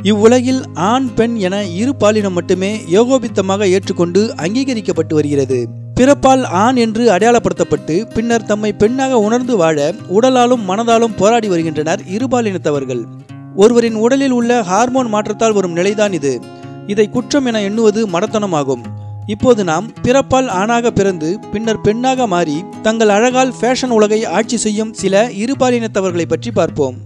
இவ்வுலகில் ஆண் பெண் என இரு பாலினம் மட்டுமே ஏகோபித்தமாக ஏற்றுக்கொண்டு அங்கீகரிக்கப்பட்டு வருகிறது பிறப்பால் ஆண் என்று அடையாளப்படுத்தப்பட்டு பின்னர் தம்மை பெண்ணாக உணர்ந்து வாழ உடலாலும் மனதாலும் போராடி வருகின்றனர் இருபாலினத்தவர்கள் ஒருவரின் உடலில் உள்ள ஹார்மோன் மாற்றத்தால் வரும் நிலைதான் இது இதை குற்றம் என எண்ணுவது மடத்தனமாகும் இப்போது நாம் பிறப்பால் ஆணாக பிறந்து பின்னர் பெண்ணாக மாறி தங்கள் அழகால் ஃபேஷன் உலகை ஆட்சி செய்யும் சில இருபாலினத்தவர்களை பற்றி பார்ப்போம்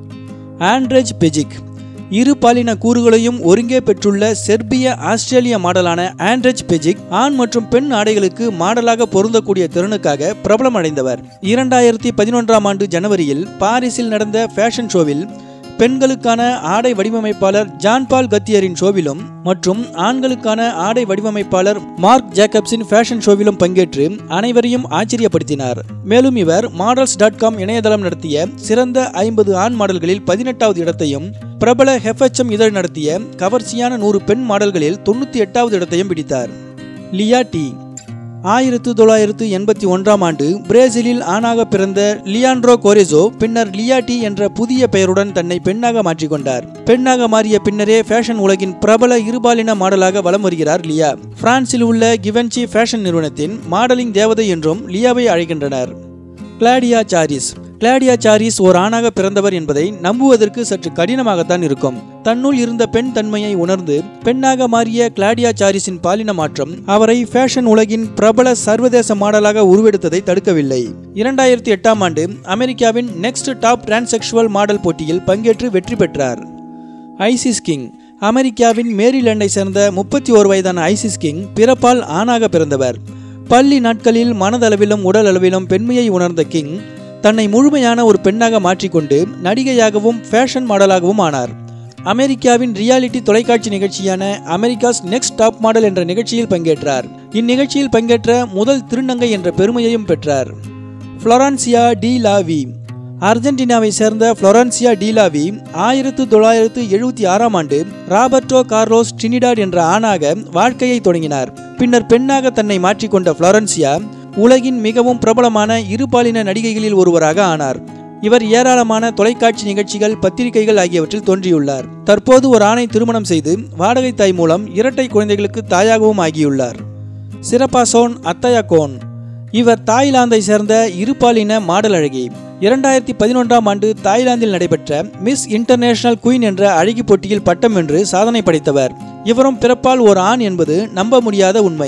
ஆண்ட்ரேஜ் பெஜிக் இரு பாலின கூறுகளையும் ஒருங்கே பெற்றுள்ள செர்பிய ஆஸ்திரேலிய மாடலான ஆண்ட்ரேஜ் பெஜிக் ஆண் மற்றும் பெண் ஆடைகளுக்கு மாடலாக பொருந்தக்கூடிய திறனுக்காக பிரபலம் அடைந்தவர் இரண்டாயிரத்தி பதினொன்றாம் ஆண்டு ஜனவரியில் பாரிஸில் நடந்த ஃபேஷன் ஷோவில் பெண்களுக்கான ஆடை வடிவமைப்பாளர் ஜான் பால் கத்தியரின் ஷோவிலும் மற்றும் ஆண்களுக்கான ஆடை வடிவமைப்பாளர் மார்க் ஜேக்கப்ஸின் ஃபேஷன் ஷோவிலும் பங்கேற்று அனைவரையும் ஆச்சரியப்படுத்தினார் மேலும் இவர் மாடல்ஸ் டாட் காம் இணையதளம் நடத்திய சிறந்த ஐம்பது ஆண் மாடல்களில் பதினெட்டாவது இடத்தையும் பிரபல ஹெஃப்எச்எம் இதழ் நடத்திய கவர்ச்சியான நூறு பெண் மாடல்களில் தொண்ணூற்றி எட்டாவது இடத்தையும் பிடித்தார் லியா டி ஆயிரத்து தொள்ளாயிரத்து எண்பத்தி ஒன்றாம் ஆண்டு பிரேசிலில் ஆணாக பிறந்த லியாண்ட்ரோ கோரெசோ பின்னர் லியாட்டி என்ற புதிய பெயருடன் தன்னை பெண்ணாக மாற்றிக்கொண்டார் பெண்ணாக மாறிய பின்னரே ஃபேஷன் உலகின் பிரபல இருபாலின மாடலாக வலம் வருகிறார் லியா பிரான்சில் உள்ள கிவன்சி ஃபேஷன் நிறுவனத்தின் மாடலிங் தேவதை என்றும் லியாவை அழைக்கின்றனர் கிளாடியா சாரிஸ் கிளாடியா சாரிஸ் ஓர் ஆணாக பிறந்தவர் என்பதை நம்புவதற்கு சற்று கடினமாகத்தான் இருக்கும் தன்னுள் இருந்த பெண் தன்மையை உணர்ந்து பெண்ணாக மாறிய கிளாடியா சாரிஸின் பாலின மாற்றம் அவரை ஃபேஷன் உலகின் பிரபல சர்வதேச மாடலாக உருவெடுத்ததை தடுக்கவில்லை இரண்டாயிரத்தி எட்டாம் ஆண்டு அமெரிக்காவின் நெக்ஸ்ட் டாப் டிரான்செக்சுவல் மாடல் போட்டியில் பங்கேற்று வெற்றி பெற்றார் ஐசிஸ் கிங் அமெரிக்காவின் மேரிலாண்டை சேர்ந்த முப்பத்தி ஓரு வயதான ஐசிஸ் கிங் பிறப்பால் ஆணாக பிறந்தவர் பள்ளி நாட்களில் மனதளவிலும் உடல் அளவிலும் பெண்மையை உணர்ந்த கிங் தன்னை முழுமையான ஒரு பெண்ணாக மாற்றிக்கொண்டு நடிகையாகவும் ஃபேஷன் மாடலாகவும் ஆனார் அமெரிக்காவின் ரியாலிட்டி தொலைக்காட்சி நிகழ்ச்சியான அமெரிக்காஸ் நெக்ஸ்ட் டாப் மாடல் என்ற நிகழ்ச்சியில் பங்கேற்றார் இந்நிகழ்ச்சியில் பங்கேற்ற முதல் திருநங்கை என்ற பெருமையையும் பெற்றார் ஃப்ளொரான்சியா டி லாவி அர்ஜென்டினாவை சேர்ந்த ஃப்ளொரன்சியா டீலாவி ஆயிரத்து தொள்ளாயிரத்து எழுபத்தி ஆறாம் ஆண்டு ராபர்டோ கார்லோஸ் ட்ரினிடாட் என்ற ஆணாக வாழ்க்கையை தொடங்கினார் பின்னர் பெண்ணாக தன்னை மாற்றிக்கொண்ட ஃப்ளொரன்சியா உலகின் மிகவும் பிரபலமான இருபாலின நடிகைகளில் ஒருவராக ஆனார் இவர் ஏராளமான தொலைக்காட்சி நிகழ்ச்சிகள் பத்திரிகைகள் ஆகியவற்றில் தோன்றியுள்ளார் தற்போது ஒரு ஆணை திருமணம் செய்து வாடகை தாய் மூலம் இரட்டை குழந்தைகளுக்கு தாயாகவும் ஆகியுள்ளார் சிறப்பாசோன் அத்தயாகோன் இவர் தாய்லாந்தை சேர்ந்த இருபாலின மாடல் அழகி இரண்டாயிரத்தி பதினொன்றாம் ஆண்டு தாய்லாந்தில் நடைபெற்ற மிஸ் இன்டர்நேஷனல் குயின் என்ற அழகி போட்டியில் பட்டம் வென்று சாதனை படைத்தவர் இவரும் பிறப்பால் ஒரு ஆண் என்பது நம்ப முடியாத உண்மை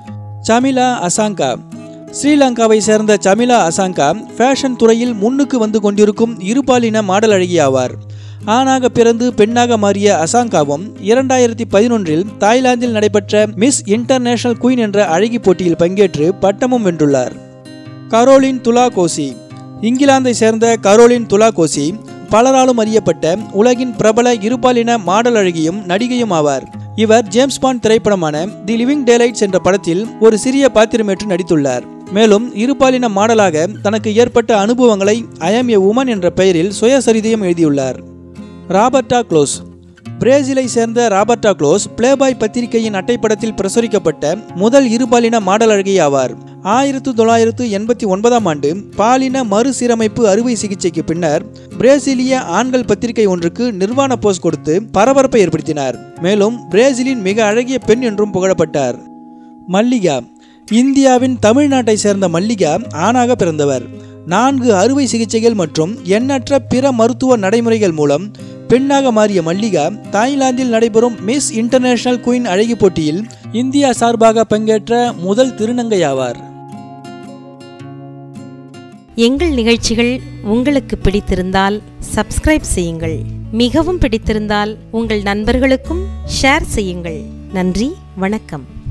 சமிலா அசாங்கா ஸ்ரீலங்காவை சேர்ந்த சமிலா அசாங்கா ஃபேஷன் துறையில் முன்னுக்கு வந்து கொண்டிருக்கும் இருபாலின மாடல் அழகி ஆவார் ஆணாக பிறந்து பெண்ணாக மாறிய அசாங்காவும் இரண்டாயிரத்தி பதினொன்றில் தாய்லாந்தில் நடைபெற்ற மிஸ் இன்டர்நேஷனல் குயின் என்ற அழகி போட்டியில் பங்கேற்று பட்டமும் வென்றுள்ளார் கரோலின் துலா கோசி இங்கிலாந்தை சேர்ந்த கரோலின் துலா கோசி பலராலும் அறியப்பட்ட உலகின் பிரபல இருபாலின மாடல் அழகியும் நடிகையும் ஆவார் இவர் ஜேம்ஸ் பாண்ட் திரைப்படமான தி லிவிங் டேலைட்ஸ் என்ற படத்தில் ஒரு சிறிய பாத்திரமேற்று நடித்துள்ளார் மேலும் இருபாலின மாடலாக தனக்கு ஏற்பட்ட அனுபவங்களை ஐ ஆம் எ உமன் என்ற பெயரில் சுயசரிதையும் எழுதியுள்ளார் ராபர்டா க்ளோஸ் பிரேசிலை சேர்ந்த ராபர்டா க்ளோஸ் பிளேபாய் பத்திரிகையின் அட்டைப்படத்தில் பிரசுரிக்கப்பட்ட முதல் இருபாலின மாடல் அழகி ஆவார் ஆயிரத்து தொள்ளாயிரத்து எண்பத்தி ஒன்பதாம் ஆண்டு பாலின மறுசீரமைப்பு அறுவை சிகிச்சைக்கு பின்னர் பிரேசிலிய ஆண்கள் பத்திரிகை ஒன்றுக்கு நிர்வாண போஸ் கொடுத்து பரபரப்பை ஏற்படுத்தினார் மேலும் பிரேசிலின் மிக அழகிய பெண் என்றும் புகழப்பட்டார் மல்லிகா இந்தியாவின் தமிழ்நாட்டை சேர்ந்த மல்லிகா ஆணாக பிறந்தவர் நான்கு அறுவை சிகிச்சைகள் மற்றும் எண்ணற்ற பிற மருத்துவ நடைமுறைகள் மூலம் பெண்ணாக மாறிய மல்லிகா தாய்லாந்தில் நடைபெறும் மிஸ் இன்டர்நேஷனல் குயின் அழகி போட்டியில் இந்தியா சார்பாக பங்கேற்ற முதல் திருநங்கை ஆவார் எங்கள் நிகழ்ச்சிகள் உங்களுக்கு பிடித்திருந்தால் சப்ஸ்கிரைப் செய்யுங்கள் மிகவும் பிடித்திருந்தால் உங்கள் நண்பர்களுக்கும் ஷேர் செய்யுங்கள் நன்றி வணக்கம்